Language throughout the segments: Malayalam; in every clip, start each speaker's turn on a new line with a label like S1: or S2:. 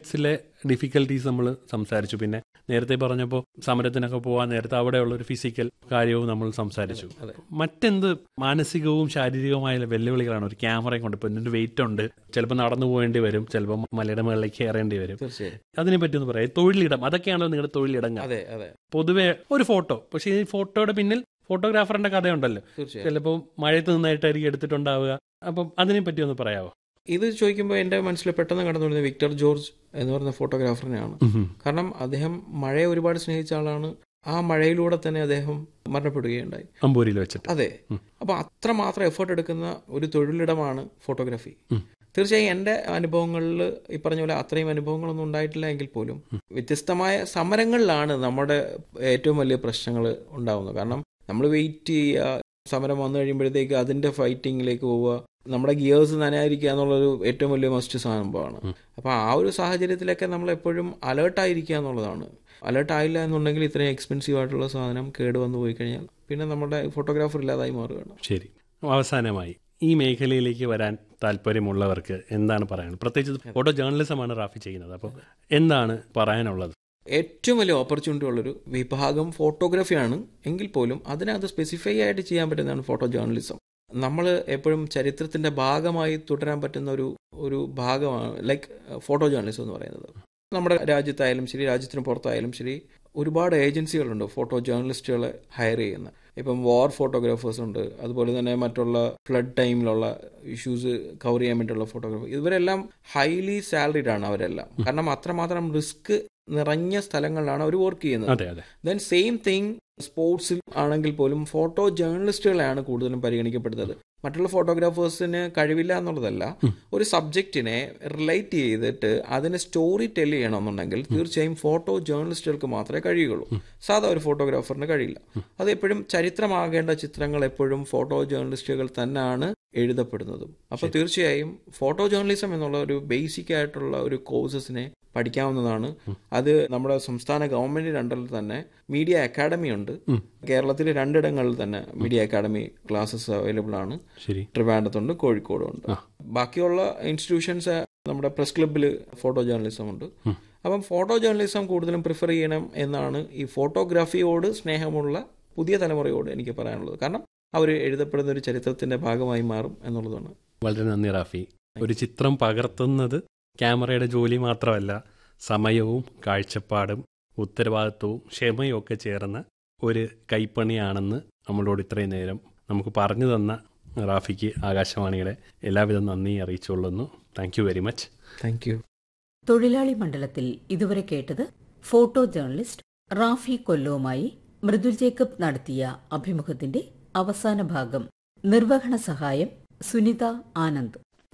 S1: പോളിറ്റിക്സിലെ ഡിഫിക്കൽട്ടീസ് നമ്മൾ സംസാരിച്ചു പിന്നെ നേരത്തെ പറഞ്ഞപ്പോൾ സമരത്തിനൊക്കെ പോകാൻ നേരത്തെ അവിടെയുള്ള ഒരു ഫിസിക്കൽ കാര്യവും നമ്മൾ സംസാരിച്ചു മറ്റെന്ത് മാനസികവും ശാരീരികവുമായ വെല്ലുവിളികളാണ് ഒരു ക്യാമറയും കൊണ്ട് ഇപ്പൊ ഇതിന്റെ വെയിറ്റ് ഉണ്ട് ചിലപ്പോൾ നടന്നു പോകേണ്ടി വരും ചിലപ്പോൾ മലയുടെ മുകളിലേക്ക് കയറേണ്ടി വരും
S2: തീർച്ചയായും
S1: അതിനെ പറ്റി ഒന്ന് പറയാം തൊഴിലിടം അതൊക്കെയാണല്ലോ നിങ്ങളുടെ തൊഴിലിടങ്ങൾ
S2: അതെ അതെ
S1: പൊതുവെ ഒരു ഫോട്ടോ പക്ഷേ ഈ ഫോട്ടോയുടെ പിന്നിൽ ഫോട്ടോഗ്രാഫറിന്റെ കഥയുണ്ടല്ലോ
S2: തീർച്ചയായും
S1: ചിലപ്പോൾ മഴയത്ത് നിന്നായിട്ടായിരിക്കും എടുത്തിട്ടുണ്ടാവുക അപ്പം അതിനെ പറ്റി ഒന്ന് പറയാമോ
S2: ഇത് ചോദിക്കുമ്പോൾ എൻ്റെ മനസ്സിൽ പെട്ടെന്ന് കടന്നു വരുന്നത് വിക്ടർ ജോർജ് എന്ന് പറയുന്ന ഫോട്ടോഗ്രാഫറിനെയാണ് കാരണം അദ്ദേഹം മഴയെ ഒരുപാട് സ്നേഹിച്ച ആളാണ് ആ മഴയിലൂടെ തന്നെ അദ്ദേഹം മരണപ്പെടുകയുണ്ടായി
S1: അമ്പൂരിയിൽ വെച്ചിട്ട്
S2: അതെ അപ്പൊ അത്രമാത്രം എഫേർട്ട് എടുക്കുന്ന ഒരു തൊഴിലിടമാണ് ഫോട്ടോഗ്രാഫി തീർച്ചയായും എൻ്റെ അനുഭവങ്ങളിൽ ഈ പറഞ്ഞ പോലെ അത്രയും അനുഭവങ്ങളൊന്നും ഉണ്ടായിട്ടില്ല എങ്കിൽ പോലും വ്യത്യസ്തമായ സമരങ്ങളിലാണ് നമ്മുടെ ഏറ്റവും വലിയ പ്രശ്നങ്ങൾ ഉണ്ടാവുന്നത് കാരണം നമ്മൾ വെയിറ്റ് ചെയ്യുക സമരം വന്നു കഴിയുമ്പോഴത്തേക്ക് അതിന്റെ ഫൈറ്റിങ്ങിലേക്ക് പോവുക നമ്മുടെ ഗിയേഴ്സ് നനയാതിരിക്കുക എന്നുള്ളൊരു ഏറ്റവും വലിയ മസ്റ്റ് സംഭവമാണ് അപ്പൊ ആ ഒരു സാഹചര്യത്തിലൊക്കെ നമ്മൾ എപ്പോഴും അലേർട്ടായിരിക്കുക എന്നുള്ളതാണ് അലേർട്ട് ആയില്ല എന്നുണ്ടെങ്കിൽ ഇത്രയും എക്സ്പെൻസീവ് ആയിട്ടുള്ള സാധനം കേടുവന്നു പോയി കഴിഞ്ഞാൽ പിന്നെ നമ്മുടെ ഫോട്ടോഗ്രാഫർ ഇല്ലാതായി മാറുകയാണ്
S1: ശരി അവസാനമായി ഈ മേഖലയിലേക്ക് വരാൻ താല്പര്യമുള്ളവർക്ക് എന്താണ് പറയാനുള്ളത് പ്രത്യേകിച്ച് ഫോട്ടോ ജേർണലിസമാണ് റാഫി ചെയ്യുന്നത് അപ്പോൾ എന്താണ് പറയാനുള്ളത്
S2: ഏറ്റവും വലിയ ഓപ്പർച്യൂണിറ്റി ഉള്ളൊരു വിഭാഗം ഫോട്ടോഗ്രാഫിയാണ് എങ്കിൽ പോലും അതിനകത്ത് സ്പെസിഫൈ ആയിട്ട് ചെയ്യാൻ പറ്റുന്നതാണ് ഫോട്ടോ ജേർണലിസം നമ്മൾ എപ്പോഴും ചരിത്രത്തിന്റെ ഭാഗമായി തുടരാൻ പറ്റുന്ന ഒരു ഒരു ഭാഗമാണ് ലൈക്ക് ഫോട്ടോ ജേർണലിസം എന്ന് പറയുന്നത് നമ്മുടെ രാജ്യത്തായാലും ശരി രാജ്യത്തിന് പുറത്തായാലും ശരി ഒരുപാട് ഏജൻസികളുണ്ട് ഫോട്ടോ ജേർണലിസ്റ്റുകളെ ഹയർ ചെയ്യുന്ന ഇപ്പം വാർ ഫോട്ടോഗ്രാഫേഴ്സ് ഉണ്ട് അതുപോലെ തന്നെ മറ്റുള്ള ഫ്ലഡ് ടൈമിലുള്ള ഇഷ്യൂസ് കവർ ചെയ്യാൻ വേണ്ടിയുള്ള ഫോട്ടോഗ്രാഫർ ഇവരെല്ലാം ഹൈലി സാലറിഡ് ആണ് അവരെല്ലാം കാരണം അത്രമാത്രം റിസ്ക് നിറഞ്ഞ സ്ഥലങ്ങളിലാണ് അവർ വർക്ക് ചെയ്യുന്നത്
S1: അതെ അതെ
S2: ദെൻ സെയിം തിങ് സ്പോർട്സിൽ ആണെങ്കിൽ പോലും ഫോട്ടോ ജേർണലിസ്റ്റുകളെയാണ് കൂടുതലും പരിഗണിക്കപ്പെടുന്നത് മറ്റുള്ള ഫോട്ടോഗ്രാഫേഴ്സിന് കഴിവില്ല എന്നുള്ളതല്ല ഒരു സബ്ജക്റ്റിനെ റിലേറ്റ് ചെയ്തിട്ട് അതിനെ സ്റ്റോറി ടെൽ ചെയ്യണമെന്നുണ്ടെങ്കിൽ തീർച്ചയായും ഫോട്ടോ ജേർണലിസ്റ്റുകൾക്ക് മാത്രമേ കഴിയുള്ളൂ സാധാ ഒരു ഫോട്ടോഗ്രാഫറിന് കഴിയില്ല അത് എപ്പോഴും ചരിത്രമാകേണ്ട ചിത്രങ്ങൾ എപ്പോഴും ഫോട്ടോ ജേർണലിസ്റ്റുകൾ തന്നെയാണ് എഴുതപ്പെടുന്നതും അപ്പൊ തീർച്ചയായും ഫോട്ടോ ജേർണലിസം എന്നുള്ള ഒരു ബേസിക് ആയിട്ടുള്ള ഒരു കോഴ്സസിനെ പഠിക്കാവുന്നതാണ് അത് നമ്മുടെ സംസ്ഥാന ഗവൺമെന്റിന്റെ അണ്ടറിൽ തന്നെ മീഡിയ അക്കാഡമി ഉണ്ട് കേരളത്തിൽ രണ്ടിടങ്ങളിൽ തന്നെ മീഡിയ അക്കാഡമി ക്ലാസ്സസ് അവൈലബിൾ ആണ്
S1: ശരി
S2: ട്രിവാൻഡത്തുണ്ട് കോഴിക്കോടും ഉണ്ട് ബാക്കിയുള്ള ഇൻസ്റ്റിറ്റ്യൂഷൻസ് നമ്മുടെ പ്രസ് ക്ലബിൽ ഫോട്ടോ ജേർണലിസം ഉണ്ട് അപ്പം ഫോട്ടോ ജേർണലിസം കൂടുതലും പ്രിഫർ ചെയ്യണം എന്നാണ് ഈ ഫോട്ടോഗ്രാഫിയോട് സ്നേഹമുള്ള പുതിയ തലമുറയോട് എനിക്ക് പറയാനുള്ളത് കാരണം അവർ എഴുതപ്പെടുന്ന ഒരു ചരിത്രത്തിന്റെ ഭാഗമായി മാറും എന്നുള്ളതാണ്
S1: വളരെ നന്ദി റാഫി ഒരു ചിത്രം പകർത്തുന്നത് ക്യാമറയുടെ ജോലി മാത്രമല്ല സമയവും കാഴ്ചപ്പാടും ഉത്തരവാദിത്വവും ക്ഷമയും ഒക്കെ ചേർന്ന ഒരു കൈപ്പണിയാണെന്ന് നമ്മളോട് ഇത്രയും നേരം നമുക്ക് പറഞ്ഞു തന്ന റാഫിക്ക് ആകാശവാണിയുടെ എല്ലാവിധ നന്ദി അറിയിച്ചുകൊള്ളുന്നു thank you very much
S2: thank you
S3: തൊഴിലാളി മണ്ഡലത്തിൽ ഇതുവരെ കേട്ടത് ഫോട്ടോ ജേർണലിസ്റ്റ് റാഫി കൊല്ലവുമായി മൃദുൽ ജേക്കബ് നടത്തിയ അഭിമുഖത്തിന്റെ അവസാന ഭാഗം നിർവഹണ സഹായം സുനിത ആനന്ദ്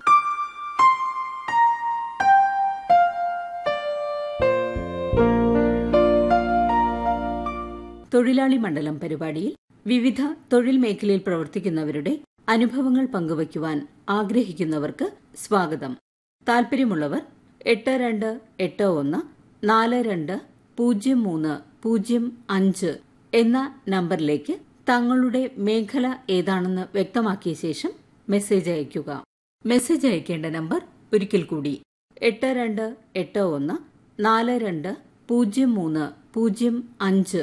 S3: തൊഴിലാളി മണ്ഡലം പരിപാടിയിൽ വിവിധ തൊഴിൽ മേഖലയിൽ പ്രവർത്തിക്കുന്നവരുടെ അനുഭവങ്ങൾ പങ്കുവയ്ക്കുവാൻ ആഗ്രഹിക്കുന്നവർക്ക് സ്വാഗതം താൽപ്പര്യമുള്ളവർ എട്ട് രണ്ട് എട്ട് ഒന്ന് നാല് രണ്ട് പൂജ്യം മൂന്ന് പൂജ്യം അഞ്ച് എന്ന നമ്പറിലേക്ക് തങ്ങളുടെ മേഖല ഏതാണെന്ന് വ്യക്തമാക്കിയ ശേഷം മെസ്സേജ് അയയ്ക്കുക മെസ്സേജ് അയക്കേണ്ട നമ്പർ ഒരിക്കൽ കൂടി എട്ട് രണ്ട് എട്ട് ഒന്ന് നാല് രണ്ട് പൂജ്യം മൂന്ന് പൂജ്യം അഞ്ച്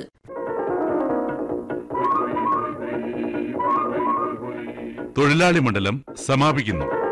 S4: തൊഴിലാളി മണ്ഡലം സമാപിക്കുന്നു